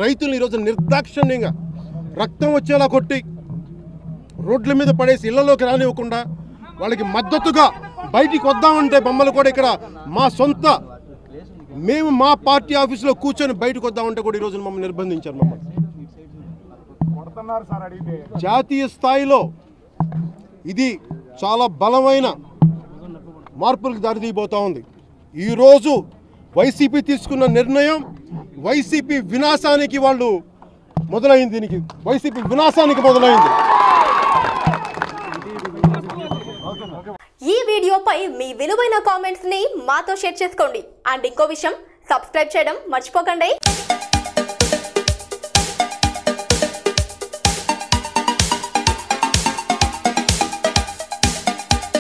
రైతులు ఈరోజు నిర్దాక్షిణ్యంగా రక్తం వచ్చేలా కొట్టి రోడ్ల మీద పడేసి ఇళ్లలోకి రానివ్వకుండా వాళ్ళకి మద్దతుగా బయటికి వద్దామంటే బొమ్మలు కూడా ఇక్కడ మా సొంత మేము మా పార్టీ ఆఫీసులో కూర్చొని బయటకు వద్దామంటే కూడా ఈరోజు మమ్మల్ని నిర్బంధించారు మమ్మల్ని కొడుతున్నారు సార్ అడిగితే జాతీయ స్థాయిలో ఇది చాలా బలమైన మార్పులకు దారితీయబోతా ఉంది ఈరోజు వైసీపీ తీసుకున్న నిర్ణయం వైసీపీ వినాశానికి వాళ్ళు మొదలైంది దీనికి వైసీపీ వినాశానికి మొదలైంది ఈ వీడియోపై మీ విలువైన కామెంట్స్ ని మాతో షేర్ చేసుకోండి అండ్ ఇంకో విషయం సబ్స్క్రైబ్ చేయడం మర్చిపోకండి